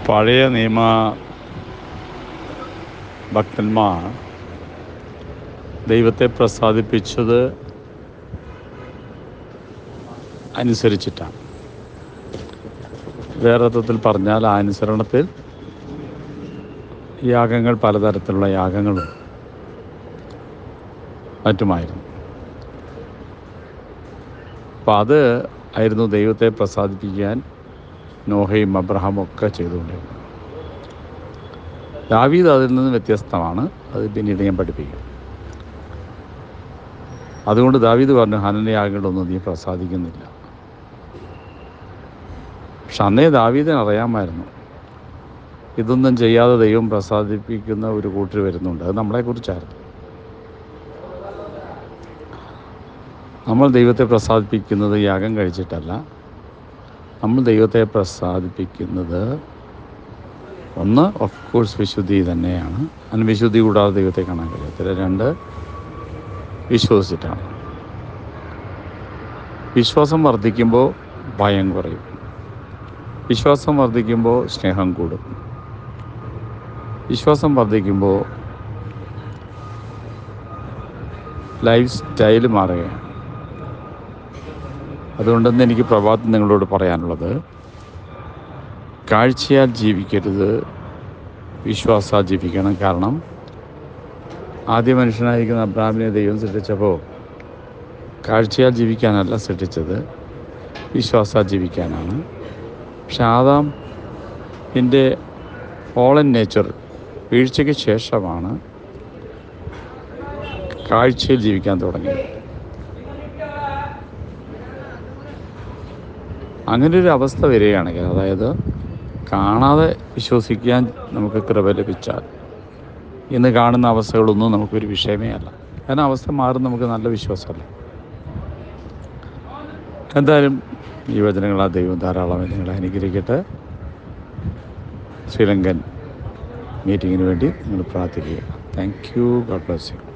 പഴയ നിയമ ഭക്തന്മാർ ദൈവത്തെ പ്രസാദിപ്പിച്ചത് അനുസരിച്ചിട്ടാണ് വേറെ അർത്ഥത്തിൽ പറഞ്ഞാൽ ആ അനുസരണത്തിൽ യാഗങ്ങൾ പലതരത്തിലുള്ള യാഗങ്ങളും മറ്റുമായിരുന്നു അപ്പം അത് ആയിരുന്നു ദൈവത്തെ പ്രസാദിപ്പിക്കാൻ നോഹയും അബ്രഹാമും ഒക്കെ ചെയ്തുകൊണ്ടിരുന്നത് ദാവീദ് അതിൽ നിന്ന് വ്യത്യസ്തമാണ് അത് പിന്നീട് ഞാൻ പഠിപ്പിക്കും അതുകൊണ്ട് ദാവീദ് പറഞ്ഞു ഹനനയാഗങ്ങളൊന്നും നീ പ്രസാദിക്കുന്നില്ല പക്ഷെ അന്നേ ദാവീദിന് അറിയാമായിരുന്നു ഇതൊന്നും ചെയ്യാതെ ദൈവം പ്രസാദിപ്പിക്കുന്ന ഒരു കൂട്ടർ വരുന്നുണ്ട് അത് നമ്മളെക്കുറിച്ചായിരുന്നു നമ്മൾ ദൈവത്തെ പ്രസാദിപ്പിക്കുന്നത് യാഗം കഴിച്ചിട്ടല്ല നമ്മൾ ദൈവത്തെ പ്രസാദിപ്പിക്കുന്നത് ഒന്ന് ഓഫ് കോഴ്സ് വിശുദ്ധി തന്നെയാണ് അതിന് വിശുദ്ധി കൂടാതെ ദൈവത്തെ കാണാൻ കഴിയത്തില്ല രണ്ട് വിശ്വസിച്ചിട്ടാണ് വിശ്വാസം വർദ്ധിക്കുമ്പോൾ ഭയം കുറയും വിശ്വാസം വർദ്ധിക്കുമ്പോൾ സ്നേഹം കൂടും വിശ്വാസം വർദ്ധിക്കുമ്പോൾ ലൈഫ് സ്റ്റൈൽ മാറുകയാണ് അതുകൊണ്ടെന്ന് എനിക്ക് പ്രഭാതം നിങ്ങളോട് പറയാനുള്ളത് കാഴ്ചയാൽ ജീവിക്കരുത് വിശ്വാസാൽ ജീവിക്കണം കാരണം ആദ്യ മനുഷ്യനായിരിക്കുന്ന അബ്രാമിനെ ദൈവം സൃഷ്ടിച്ചപ്പോൾ കാഴ്ചയാൽ ജീവിക്കാനല്ല സൃഷ്ടിച്ചത് വിശ്വാസാൽ ജീവിക്കാനാണ് പക്ഷെ ആദാം എൻ്റെ ഫോളൻ നേച്ചർ വീഴ്ചയ്ക്ക് ശേഷമാണ് കാഴ്ചയിൽ ജീവിക്കാൻ തുടങ്ങിയത് അങ്ങനെ ഒരു അവസ്ഥ വരികയാണെങ്കിൽ അതായത് കാണാതെ വിശ്വസിക്കാൻ നമുക്ക് കൃപ ലഭിച്ചാൽ ഇന്ന് കാണുന്ന അവസ്ഥകളൊന്നും നമുക്കൊരു വിഷയമേ അല്ല കാരണം അവസ്ഥ മാറും നമുക്ക് നല്ല വിശ്വാസമല്ല എന്തായാലും ഈ വചനങ്ങളാ ദൈവം ധാരാളം നിങ്ങളെ അനുഗ്രഹിക്കട്ടെ ശ്രീലങ്കൻ മീറ്റിങ്ങിന് വേണ്ടി നിങ്ങൾ പ്രാർത്ഥിക്കുക thank you God bless U